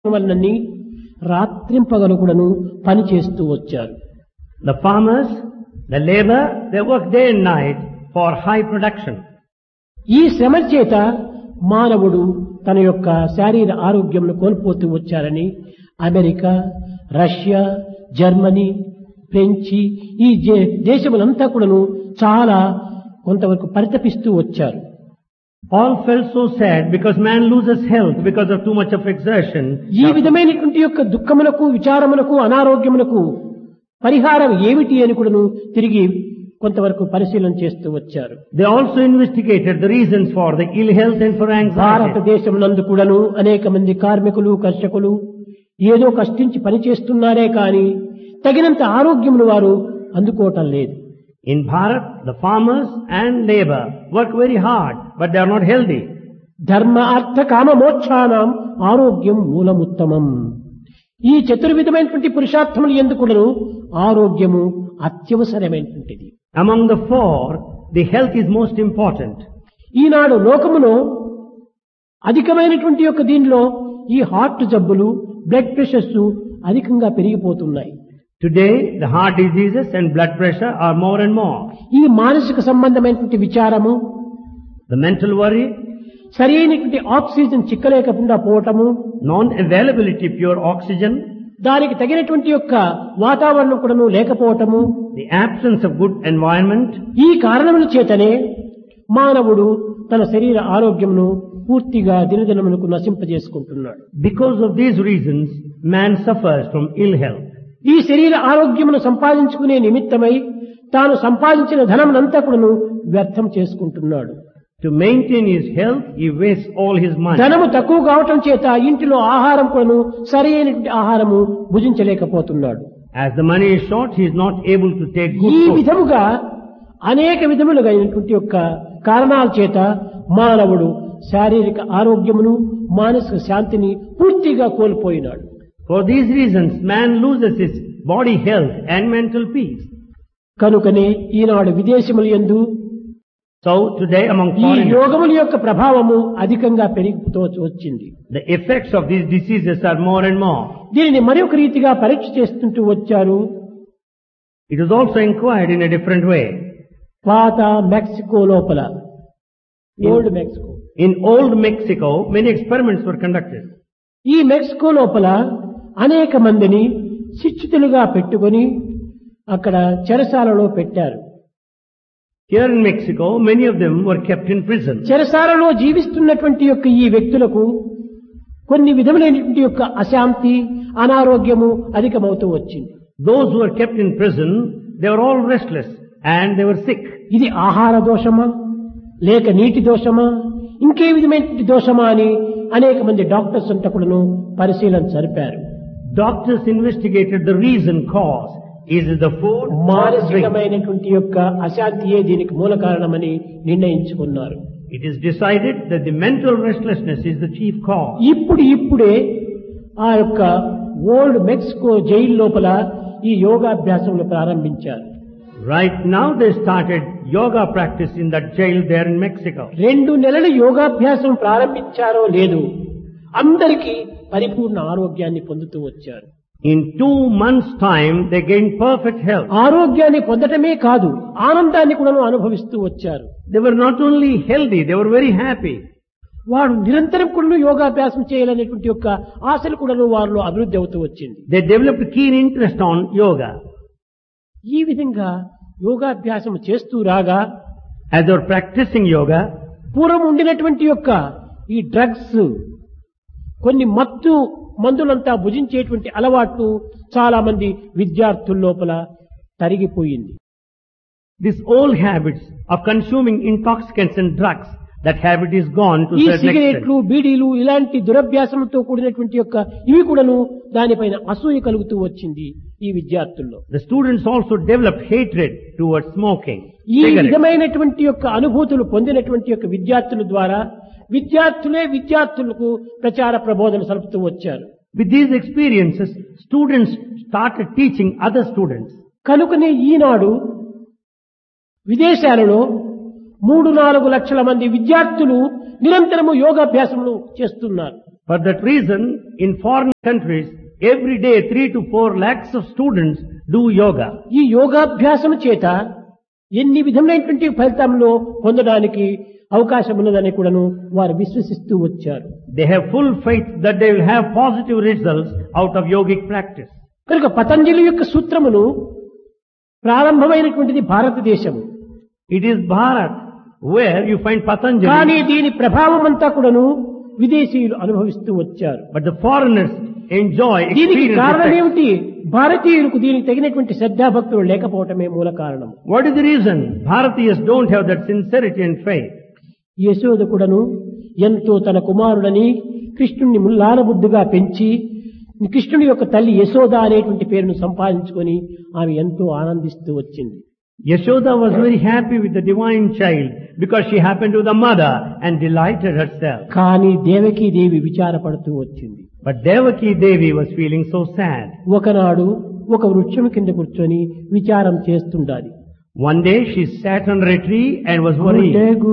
వలనని రాత్రింపగలు కూడాను పని చేస్తూ వచ్చారు The farmers, the labor, they work day and night for high production. ఈ శ్రమ చేత మానవుడు తన యొక్క శారీర ఆరోగ్యంను కోల్పోతూ వచ్చారని అమెరికా రష్యా జర్మనీ ఫ్రెంచి ఈ జే- దేశములంతా కూడాను చాలా కొంతవరకు పరితపిస్తూ వచ్చారు All felt so sad because man loses health because of too much of exertion. ఈ విధమైనటువంటి యొక్క దుఃఖములకు విచారములకు అనారోగ్యములకు పరిహారం ఏమిటి అని కూడాను తిరిగి కొంతవరకు పరిశీలన చేస్తూ వచ్చారు They also investigated the reasons for the ill health and for anxiety. భారతదేశమునందు కూడాను అనేక మంది కార్మికులు కర్షకులు ఏదో కష్టించి పని చేస్తున్నారే కాని తగినంత ఆరోగ్యమును వారు అందుకోవటం లేదు In Bharat, the farmers and labor work very hard, but they are not healthy. ధర్మ అర్థ కామ మోక్షానం ఆరోగ్యం మూలముత్తమం ఈ చతుర్విధమైనటువంటి పురుషార్థములు ఎందుకులను ఆరోగ్యము అత్యవసరమైనటువంటిది Among the four, the health is most important. ఈనాడు లోకములో అధికమైనటువంటి యొక్క దీనిలో ఈ హార్ట్ జబ్బులు బ్లడ్ ప్రెషర్స్ అధికంగా పెరిగిపోతున్నాయి Today, the heart diseases and blood pressure are more and more. ఈ మానసిక సంబంధమైనటువంటి విచారము The mental worry, సరి అయినటువంటి ఆక్సిజన్ చిక్కలేకుండా పోవటము non-availability of pure oxygen, దానికి తగినటువంటి యొక్క వాతావరణం కూడాను లేకపోవటము the absence of good environment, ఈ కారణముల చేతనే మానవుడు తన శరీర ఆరోగ్యమును పూర్తిగా దినదినములకు నశింపజేసుకుంటున్నాడు because of these reasons, man suffers from ill health. ఈ శరీర ఆరోగ్యమును సంపాదించుకునే నిమిత్తమై తాను సంపాదించిన ధనమునంతా కూడాను వ్యర్థం చేసుకుంటున్నాడు To maintain his health, he wastes all his money. ధనము తక్కువ కావటం చేత ఇంటిలో ఆహారం కూడాను సరి అయినటువంటి ఆహారము భుజించలేకపోతున్నాడు As the money is short, he is not able to take ఈ good food. విధముగా అనేక విధములుగా అయినటువంటి యొక్క కారణాల చేత మానవుడు శారీరక ఆరోగ్యమును మానసిక శాంతిని పూర్తిగా కోల్పోయినాడు For these reasons, man loses his body health and mental peace. కనుకనే ఈనాడు విదేశముల యందు So today among ఈ foreigners, యోగముల యొక్క ప్రభావము అధికంగా పెరిగిపోతూ వచ్చింది the effects of these diseases are more and more. దీనిని మరొక రీతిగా పరీక్ష చేస్తుంటూ వచ్చారు It is also inquired in a different way. పాత మెక్సికో లోపల old Mexico In old Mexico, many experiments were conducted. ఈ మెక్సికో లోపల అనేక మందిని శిక్షితులుగా పెట్టుకొని అక్కడ చెరసాలలో పెట్టారు Here in Mexico, many of them were kept in prison. చెరసాలలో జీవిస్తున్నటువంటి యొక్క ఈ వ్యక్తులకు కొన్ని విధములైనటువంటి యొక్క అశాంతి అనారోగ్యము అధికమవుతూ వచ్చింది Those who were kept in prison, they were all restless and they were sick. ఇది ఆహార దోషమా లేక నీటి దోషమా ఇంకే విధమైనటువంటి దోషమా అని అనేక మంది డాక్టర్స్ అంతా కూడాను పరిశీలన జరిపారు Doctors investigated the reason cause. Is it the food or the drink? మానసికమైనటువంటి యొక్క అశాంతియే దీనికి మూల కారణమని నిర్ణయించుకున్నారు It is decided that the mental restlessness is the chief cause. ఇప్పుడు ఇప్పుడే ఆ యొక్క ఓల్డ్ మెక్సికో జైలు లోపల ఈ యోగాభ్యాసములు ప్రారంభించారు Right now they started yoga practice in that jail there in Mexico. రెండు నెలలు యోగాభ్యాసం ప్రారంభించారో లేదు అందరికీ పరిపూర్ణ ఆరోగ్యాన్ని పొందుతూ వచ్చారు In two months time they gained perfect health. ఆరోగ్యాన్ని పొందటమే కాదు ఆనందాన్ని కూడా అనుభవిస్తూ వచ్చారు They were not only healthy, they were very happy. వారు నిరంతరం కూడా యోగాభ్యాసం చేయాలనేటువంటి యొక్క ఆశలు కూడా వారిలో అభివృద్ధి అవుతూ వచ్చింది They developed keen interest on yoga. ఈ విధంగా యోగాభ్యాసం చేస్తూ రాగా As they were practicing yoga, పూర్వం ఉండినటువంటి యొక్క ఈ డ్రగ్స్ కొన్ని మత్తు మందులంతా భుజించేటువంటి అలవాట్లు చాలా మంది విద్యార్థుల లోపల తరిగిపోయింది these old habits of consuming intoxicants and drugs, that habit is gone to ఈ a certain extent. సిగరెట్లు బీడీలు ఇలాంటి దురభ్యాసంతో కూడినటువంటి యొక్క ఇవి కూడాను దానిపైన అసూయ కలుగుతూ వచ్చింది ఈ విద్యార్థుల్లో The students also developed hatred towards smoking. ఈ cigarettes. విధమైనటువంటి యొక్క అనుభూతులు పొందినటువంటి యొక్క విద్యార్థుల ద్వారా విద్యార్థులే విద్యార్థులకు ప్రచార ప్రబోధన సలుపుతూ వచ్చారు With these experiences, students started teaching other students. కనుకనే ఈనాడు విదేశాలలో మూడు నాలుగు లక్షల మంది విద్యార్థులు నిరంతరము యోగాభ్యాసములు చేస్తున్నారు For that reason, in foreign countries, every day three to four lakhs of students do yoga. ఈ యోగాభ్యాసం చేత ఎన్ని విధములైనటువంటి ఫలితంలో పొందడానికి అవకాశం ఉన్నదని కూడాను వారు విశ్వసిస్తూ వచ్చారు They have full faith that they will have positive results out of yogic practice. కనుక పతంజలి యొక్క సూత్రమును ప్రారంభమైనటువంటిది భారతదేశం It is Bharat where you find కానీ Patanjali, దీని ప్రభావం అంతా కూడాను విదేశీయులు అనుభవిస్తూ వచ్చారు but the foreigners enjoy, దీనికి experience కారణం effect. ఏమిటి భారతీయులకు దీనికి తగినటువంటి శ్రద్ధాభక్తులు లేకపోవటమే మూల కారణం What is the reason? Bharatiyas don't have that sincerity and faith. Yashoda కూడాను ఎంతో తన కుమారుడని కృష్ణుణ్ణి ముల్లాల బుద్ధిగా పెంచి కృష్ణుని యొక్క తల్లి యశోద అనేటువంటి పేరును సంపాదించుకొని ఆమె ఎంతో ఆనందిస్తూ వచ్చింది Yashoda was very happy with the divine child because she happened to be the mother and delighted herself. కానీ దేవకీ దేవి విచారపడుతూ వచ్చింది But Devaki Devi was feeling so sad. ఒకనాడు ఒక వృక్షం కింద కూర్చొని విచారం చేస్తుండాలి One day she sat under a tree and was worried. గుడ్డె